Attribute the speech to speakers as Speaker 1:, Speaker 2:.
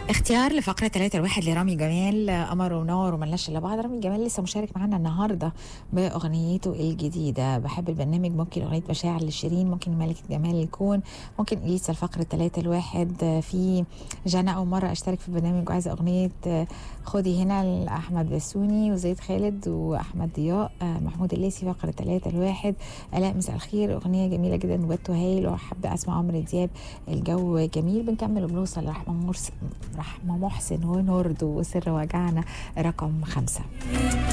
Speaker 1: اختيار لفقرة ثلاثة الواحد لرامي جمال قمر ونور وملناش الا بعض رامي جمال لسه مشارك معانا النهارده باغنيته الجديده بحب البرنامج ممكن اغنيه مشاعر لشيرين ممكن ملكه جمال الكون ممكن اليسا الفقرة ثلاثة الواحد في جنى اول مره اشترك في البرنامج وعايزه اغنيه خدي هنا لاحمد بسوني وزيد خالد واحمد ضياء محمود الليسي فقرة ثلاثة الواحد الاء مساء الخير اغنيه جميله جدا وبت هايل وحابه اسمع عمرو دياب الجو جميل بنكمل وبنوصل لرحمه مرسي رحمة محسن ونورد وسر وجعنا رقم خمسة